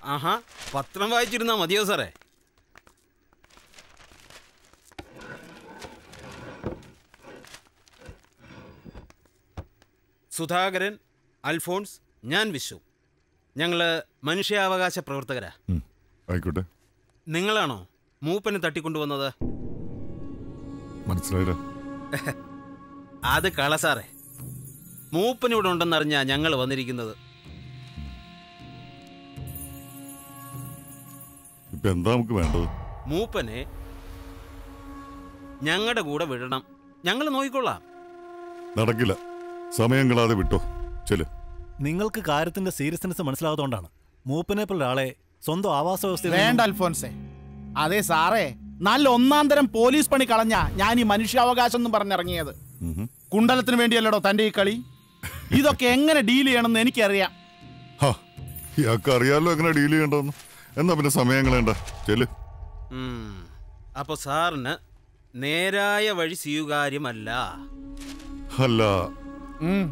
ആഹാ പത്രം വായിച്ചിരുന്നാ മതിയോ സാറേ സുധാകരൻ അൽഫോൺസ് ഞാൻ വിശു ഞങ്ങള് മനുഷ്യാവകാശ പ്രവർത്തകരാ ഉം, ആയിക്കോട്ടെ നിങ്ങളാണോ മൂപ്പനെ തട്ടിക്കൊണ്ടുവന്നത് മനസ്സിലായില്ല അത് കള സാറേ മൂപ്പനിവിടെ ഉണ്ടെന്നറിഞ്ഞാ ഞങ്ങൾ വന്നിരിക്കുന്നത് ഇപ്പൊ എന്താ നമുക്ക് വേണ്ടത് മൂപ്പനെ ഞങ്ങളുടെ കൂടെ വിടണം ഞങ്ങൾ നോക്കിക്കൊള്ളാം നടക്കില്ല സമയം കളാതെ വിട്ടോ ചെല് നിങ്ങൾക്ക് കാര്യത്തിന്റെ സീരിയസ്നെസ് മനസ്സിലാകാത്തതുകൊണ്ടാണ് മൂപ്പനെ പോലെ ഒരാളെ സ്വന്തം ആവാസ വ്യവസ്ഥയിൽ വേണ്ട അൽഫോൻസേ അതെ സാറേ നല്ല ഒന്നാം തരം പോലീസ് പണി കളഞ്ഞ ഞാൻ ഈ മനുഷ്യാവകാശം എന്ന് പറഞ്ഞിറങ്ങിയത് ഉം. കുണ്ടലത്തിന് വേണ്ടിയല്ലടോ തന്റെ ഈ കളി ഇതൊക്കെ എങ്ങനെ ഡീൽ ചെയ്യണമെന്ന് എനിക്കറിയാം ഹാ ഇയാൾക്ക് അറിയാലോ എങ്ങനെ ഡീൽ ചെയ്യണ്ടെന്ന് എന്നാ പിന്നെ സമയം കളയണ്ട ചെല് ഉം. അപ്പൊ സാറിന് നേരായ വഴി സ്വീകാര്യമല്ല അല്ല ഉം.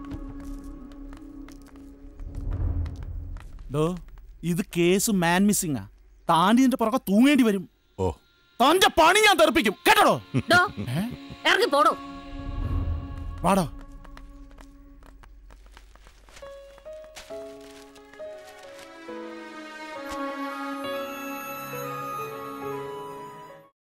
ഡോ ഇത് കേസ് മാൻ മിസ്സിംഗാ താണ്ടി ഇതിന്റെ പുറകെ തൂങ്ങേണ്ടി വരും ഓ തന്റെ പണി ഞാൻ തെറിപ്പിക്കും കേട്ടോ ഡോ ഇറങ്ങി പോടോ വാടോ